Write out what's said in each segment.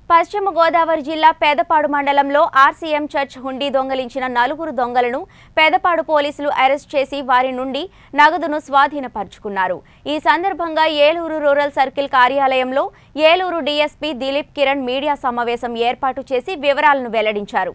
పశ్చిమ గోదావరి జిల్లా పేదపాడు మండలంలో ఆర్సీఎం చర్చ్ హుండీ దొంగలించిన నలుగురు దొంగలను పేదపాడు పోలీసులు అరెస్ట్ చేసి వారి నుండి నగదును స్వాధీనపరుచుకున్నారు ఈ సందర్భంగా ఏలూరు రూరల్ సర్కిల్ కార్యాలయంలో ఏలూరు డీఎస్పీ దిలీప్ కిరణ్ మీడియా సమావేశం ఏర్పాటు చేసి వివరాలను వెల్లడించారు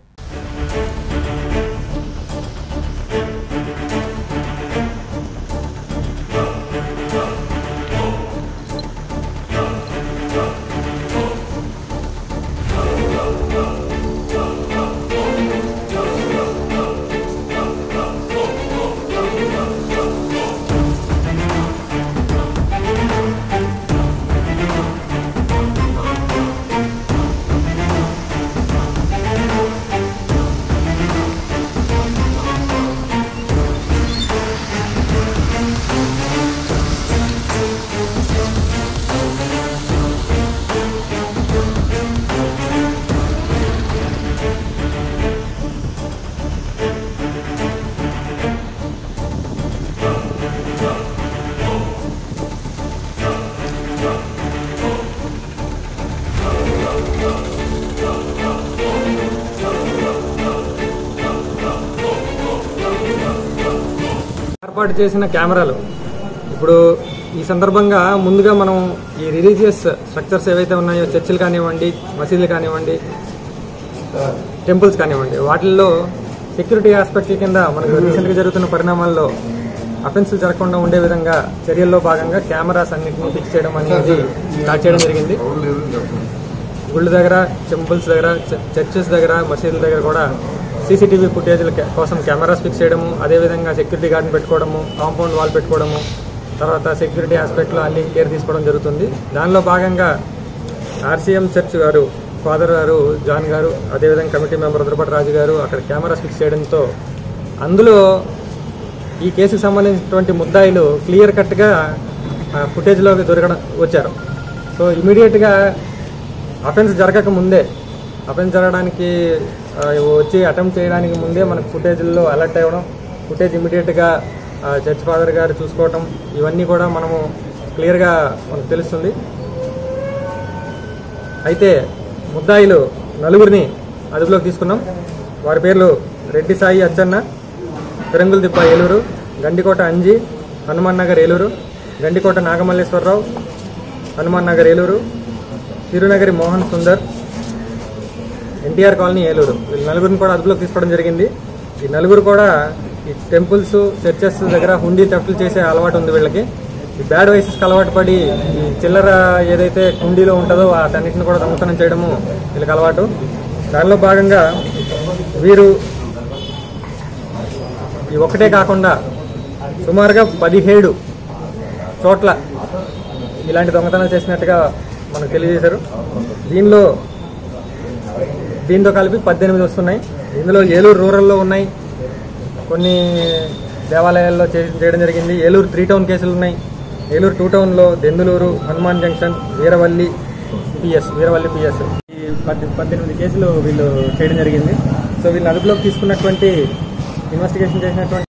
ఏర్పాటు చేసిన కెమెరాలు ఇప్పుడు ఈ సందర్భంగా ముందుగా మనం ఈ రిలీజియస్ స్ట్రక్చర్స్ ఏవైతే ఉన్నాయో చర్చిలు కానివ్వండి మసీదులు కానివ్వండి టెంపుల్స్ కానివ్వండి వాటిల్లో సెక్యూరిటీ ఆస్పెక్ట్ కింద మనకు రీసెంట్గా జరుగుతున్న పరిణామాల్లో అఫెన్సులు జరగకుండా ఉండే విధంగా చర్యల్లో భాగంగా కెమెరాస్ అన్నింటినీ ఫిక్స్ చేయడం అనేది స్టార్ట్ చేయడం జరిగింది గుళ్ళ దగ్గర టెంపుల్స్ దగ్గర చ- చర్చెస్ దగ్గర మసీదుల దగ్గర కూడా సీసీటీవీ ఫుటేజ్ల కె- కోసం కెమెరాస్ ఫిక్స్ చేయడము అదేవిధంగా సెక్యూరిటీ గార్డ్ని పెట్టుకోవడము కాంపౌండ్ వాల్ పెట్టుకోవడము తర్వాత సెక్యూరిటీ ఆస్పెక్ట్లో అన్ని కేర్ తీసుకోవడం జరుగుతుంది దానిలో భాగంగా ఆర్సీఎం చర్చ్ గారు ఫాదర్ గారు జాన్ గారు అదేవిధంగా కమిటీ మెంబర్ రుద్రపటి రాజు గారు అక్కడ కెమెరాస్ ఫిక్స్ చేయడంతో అందులో ఈ కేసుకు సంబంధించినటువంటి ముద్దాయిలు క్లియర్ కట్గా ఫుటేజ్లోకి దొరకడం వచ్చారు సో ఇమీడియట్గా అఫెన్స్ జరగక ముందే అఫెన్స్ జరగడానికి ఆ, వచ్చి అటెంప్ట్ చేయడానికి ముందే మనకు ఫుటేజ్లో అలర్ట్ అవ్వడం ఫుటేజ్ ఇమీడియట్గా చర్చ్ ఫాదర్ గారు చూసుకోవటం ఇవన్నీ కూడా మనము క్లియర్గా మనకు తెలుస్తుంది అయితే ముద్దాయిలు నలుగురిని అదుపులోకి తీసుకున్నాం వారి పేర్లు రెడ్డి సాయి అచ్చన్న పెరంగుల దిబ్బ ఏలూరు గండికోట అంజి హనుమాన్ నగర్ ఏలూరు గండికోట నాగమల్లేశ్వరరావు హనుమాన్ నగర్ ఏలూరు తిరునగరి మోహన్ సుందర్ ఎన్టీఆర్ కాలనీ ఏలూరు వీళ్ళు నలుగురిని కూడా అదుపులోకి తీసుకోవడం జరిగింది ఈ నలుగురు కూడా ఈ టెంపుల్స్ చర్చెస్ దగ్గర హుండీ థెఫ్ట్లు చేసే అలవాటు ఉంది వీళ్ళకి ఈ బ్యాడ్ వైసెస్కి అలవాటు పడి ఈ చిల్లర ఏదైతే హుండీలో ఉంటుందో వాటన్నిటిని కూడా దొంగతనం చేయడము వీళ్ళకి అలవాటు దానిలో భాగంగా వీరు ఈ ఒకటే కాకుండా సుమారుగా పదిహేడు చోట్ల ఇలాంటి దొంగతనాలు చేసినట్టుగా మనకు తెలియజేశారు దీనిలో దీంతో కలిపి పద్దెనిమిది వస్తున్నాయి ఇందులో ఏలూరు రూరల్లో ఉన్నాయి కొన్ని దేవాలయాల్లో చే- చేయడం జరిగింది ఏలూరు త్రీ టౌన్ కేసులు ఉన్నాయి ఏలూరు టూ టౌన్లో Denduluru Hanuman junction Veeravalli PS Veeravalli PS ఈ పద్దె పద్దెనిమిది కేసులు వీళ్ళు చేయడం జరిగింది సో వీళ్ళు అదుపులోకి తీసుకున్నటువంటి ఇన్వెస్టిగేషన్ చేసినటువంటి